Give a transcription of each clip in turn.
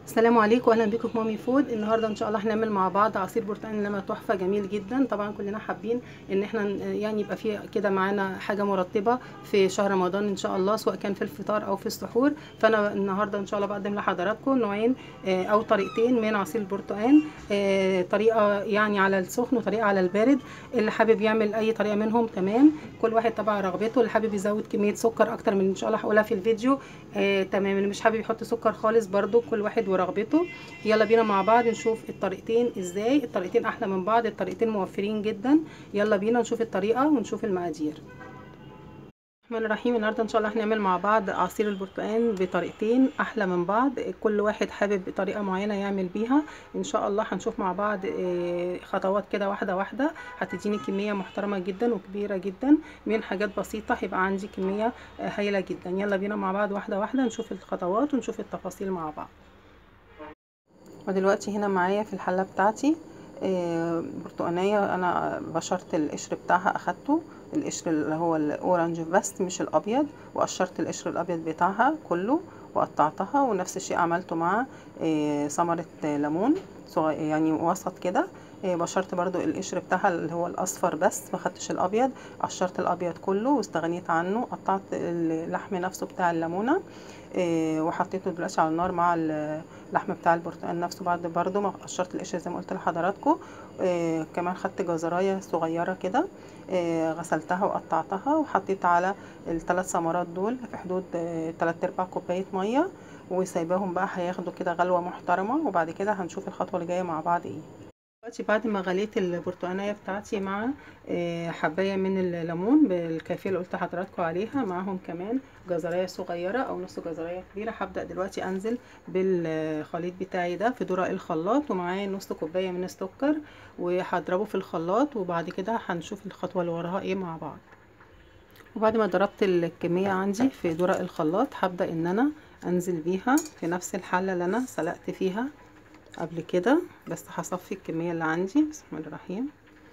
السلام عليكم واهلا بيكم في مامي فود النهارده ان شاء الله هنعمل مع بعض عصير برتقال لما تحفه جميل جدا طبعا كلنا حابين ان احنا يعني يبقى في كده معانا حاجه مرطبه في شهر رمضان ان شاء الله سواء كان في الفطار او في السحور فانا النهارده ان شاء الله بقدم لحضراتكم نوعين او طريقتين من عصير البرتقال طريقه يعني على السخن وطريقه على البارد اللي حابب يعمل اي طريقه منهم تمام كل واحد طبعا رغبته اللي حابب يزود كميه سكر اكتر من ان شاء الله هقولها في الفيديو تمام اللي مش حابب يحط سكر خالص برده كل واحد ورغبته يلا بينا مع بعض نشوف الطريقتين ازاي الطريقتين احلى من بعض الطريقتين موفرين جدا يلا بينا نشوف الطريقه ونشوف المقادير الرحمن الرحيم النهارده ان شاء الله هنعمل مع بعض عصير البرتقال بطريقتين احلى من بعض كل واحد حابب طريقه معينه يعمل بيها ان شاء الله هنشوف مع بعض خطوات كده واحده واحده هتديني كميه محترمه جدا وكبيره جدا من حاجات بسيطه هيبقى عندي كميه هايله جدا يلا بينا مع بعض واحده واحده نشوف الخطوات ونشوف التفاصيل مع بعض ودلوقتي هنا معايا في الحله بتاعتي برتقانيه انا بشرت القشر بتاعها اخدته القشر اللي هو الاورنج بس مش الابيض وقشرت القشر الابيض بتاعها كله وقطعتها ونفس الشيء عملته مع ثمره ليمون يعني وسط كده بشرت برضو القشر بتاعها اللي هو الاصفر بس ما خدتش الابيض قشرت الابيض كله واستغنيت عنه قطعت اللحم نفسه بتاع الليمونه وحطيته دلوقتي على النار مع اللحم بتاع البرتقال نفسه بعد برضو ما قشرت القشر زي ما قلت لحضراتكم كمان خدت جزرايه صغيره كده غسلتها وقطعتها وحطيت على الثلاث ثمرات دول في حدود 3 ارباع كوبايه ميه وسايباهم بقى هياخدوا كده غلوه محترمه وبعد كده هنشوف الخطوه اللي جايه مع بعض ايه دلوقتي بعد ما غليت البرتقانيه بتاعتي مع حبايه من الليمون بالكيفيه اللي قلت لحضراتكم عليها معاهم كمان جزرايه صغيره او نص جزرايه كبيره هبدا دلوقتي انزل بالخليط بتاعي ده في درق الخلاط ومعايا نص كوبايه من السكر وهضربه في الخلاط وبعد كده هنشوف الخطوه اللي وراها ايه مع بعض وبعد ما ضربت الكميه عندي في درق الخلاط هبدا ان انا انزل بيها في نفس الحله اللي انا سلقت فيها قبل كده بس هصفي الكميه اللي عندي بسم الله الرحمن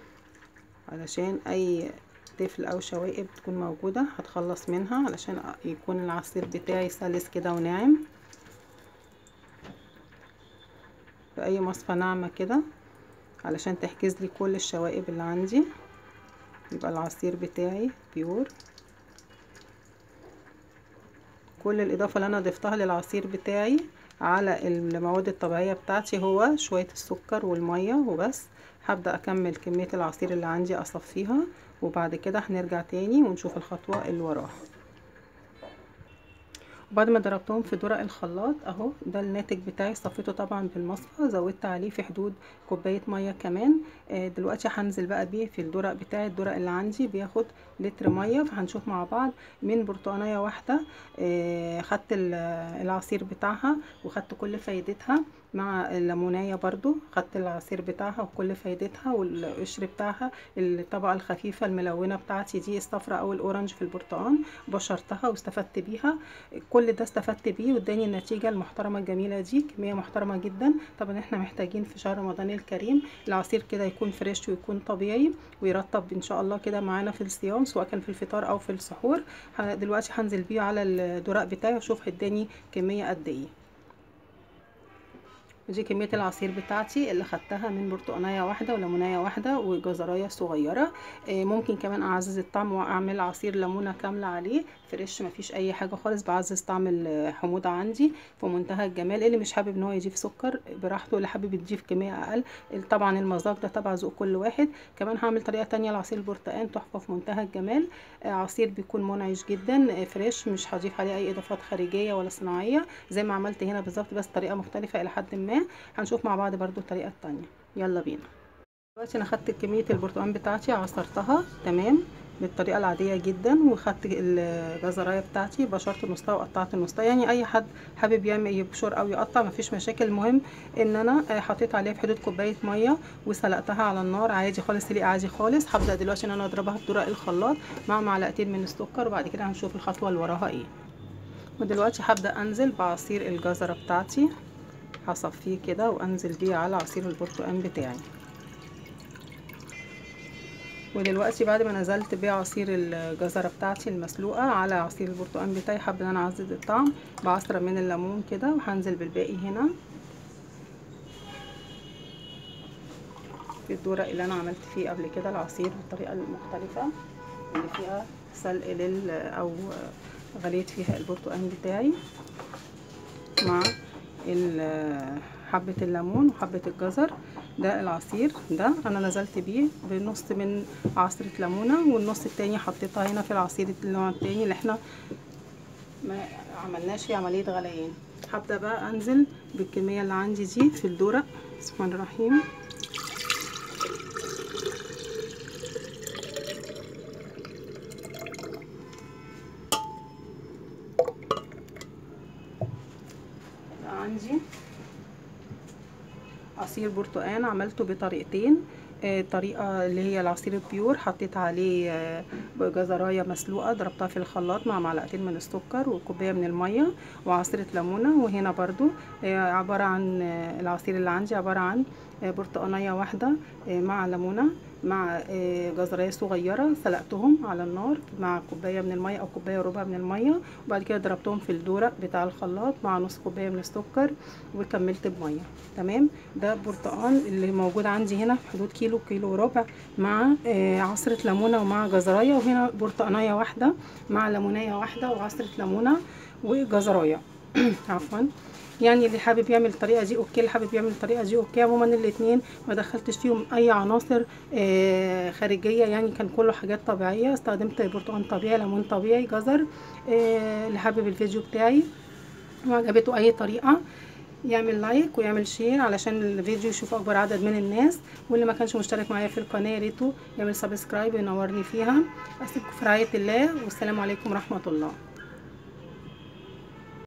علشان اي طفل او شوائب تكون موجوده هتخلص منها علشان يكون العصير بتاعي سلس كده وناعم باي مصفى ناعمه كده علشان تحجز لي كل الشوائب اللي عندي يبقى العصير بتاعي بيور كل الاضافه اللي انا ضفتها للعصير بتاعي على المواد الطبيعية بتاعتي هو شوية السكر والمية وبس هبدأ أكمل كمية العصير اللي عندي أصفيها وبعد كده هنرجع تاني ونشوف الخطوة اللي وراها وبعد ما ضربتهم في درق الخلاط اهو ده الناتج بتاعي صفيته طبعا بالمصفى زودت عليه في حدود كوبايه ميه كمان آه دلوقتي هنزل بقى بيه في الدرق بتاعي الدرق اللي عندي بياخد لتر ميه فهنشوف مع بعض من برتقانيه واحده آه خدت العصير بتاعها وخدت كل فايدتها مع الليمونية برضو خدت العصير بتاعها وكل فايدتها والقشر بتاعها الطبقة الخفيفة الملونة بتاعتي دي الصفرة او الاورنج في البرتقال بشرتها واستفدت بيها كل ده استفدت بيه واداني النتيجة المحترمة الجميلة دي كمية محترمة جدا طبعا احنا محتاجين في شهر رمضان الكريم العصير كده يكون فريش ويكون طبيعي ويرطب ان شاء الله كده معانا في الصيام سواء كان في الفطار او في السحور دلوقتي هنزل بيه على الدراق بتاعي واشوف اداني كمية قد ايه ودي كميه العصير بتاعتي اللي خدتها من برتقانيه واحده وليمونيه واحده وجزرايه صغيره ممكن كمان اعزز الطعم واعمل عصير ليمونه كامله عليه فريش مفيش اي حاجه خالص بعزز طعم الحموضه عندي في منتهى الجمال اللي مش حابب ان هو يضيف سكر براحته اللي حابب يضيف كميه اقل طبعا المذاق ده تبع ذوق كل واحد كمان هعمل طريقه تانية لعصير البرتقال تحفه في منتهى الجمال عصير بيكون منعش جدا فريش مش هضيف عليه اي اضافات خارجيه ولا صناعيه زي ما عملت هنا بالظبط بس طريقه مختلفه الى حد ما هنشوف مع بعض برضو الطريقه التانية يلا بينا دلوقتي انا خدت كميه البرتقال بتاعتي عصرتها تمام بالطريقه العاديه جدا وخدت الجزرايه بتاعتي بشرت نصها وقطعت نصها يعني اي حد حابب يعمل يبشر او يقطع مفيش مشاكل المهم ان انا حطيت عليها في حدود كوبايه ميه وسلقتها على النار عادي خالص سلق عادي خالص هبدا دلوقتي ان انا اضربها بدرق الخلاط مع معلقتين من السكر وبعد كده هنشوف الخطوه اللي وراها ايه ودلوقتي هبدا انزل بعصير الجزره بتاعتي هصفيه كده وانزل بيه على عصير البرتقال بتاعي ودلوقتي بعد ما نزلت بعصير الجزرة بتاعتي المسلوقة على عصير البرتقال بتاعي حابة ان انا اعزز الطعم بعصرة من الليمون كده وهنزل بالباقي هنا في الدورق اللي انا عملت فيه قبل كده العصير بالطريقه المختلفه اللي فيها سلق لل او غليت فيها البرتقال بتاعي مع حبة الليمون وحبة الجزر ده العصير ده انا نزلت بيه بنص من عصرة ليمونة والنص التاني حطيتها هنا في العصير النوع التاني اللي احنا ما عملناش فيه عملية غليان هبدأ بقى انزل بالكمية اللي عندي دي في الدورق بسم الله الرحيم عندي عصير برتقان عملته بطريقتين آه طريقة اللي هي العصير البيور حطيت عليه آه جزراية مسلوقة ضربتها في الخلاط مع معلقتين من السكر وكوباية من المية وعصيرة ليمونة وهنا برضو آه عبارة عن العصير اللي عندي عبارة عن برتقانية واحدة مع ليمونة مع جزرايه صغيره سلقتهم على النار مع كوبايه من الميه او كوبايه وربع من الميه وبعد كده ضربتهم في الدورق بتاع الخلاط مع نص كوبايه من السكر وكملت بميه تمام ده برتقان اللي موجود عندي هنا في حدود كيلو كيلو وربع مع عصره ليمونه ومع جزرايه وهنا برتقانيه واحده مع ليمونيه واحده وعصره ليمونه وجزرايه عفوا يعني اللي حابب يعمل الطريقه دي اوكي اللي حابب يعمل الطريقه دي اوكي عموما الاثنين ما دخلتش فيهم اي عناصر آه خارجيه يعني كان كله حاجات طبيعيه استخدمت برتقال طبيعي ليمون طبيعي جزر آه اللي حابب الفيديو بتاعي وعجبته اي طريقه يعمل لايك ويعمل شير علشان الفيديو يشوف اكبر عدد من الناس واللي ما كانش مشترك معايا في القناه يا ريته يعمل سبسكرايب وينورني فيها اسيبكم في رعايه الله والسلام عليكم ورحمه الله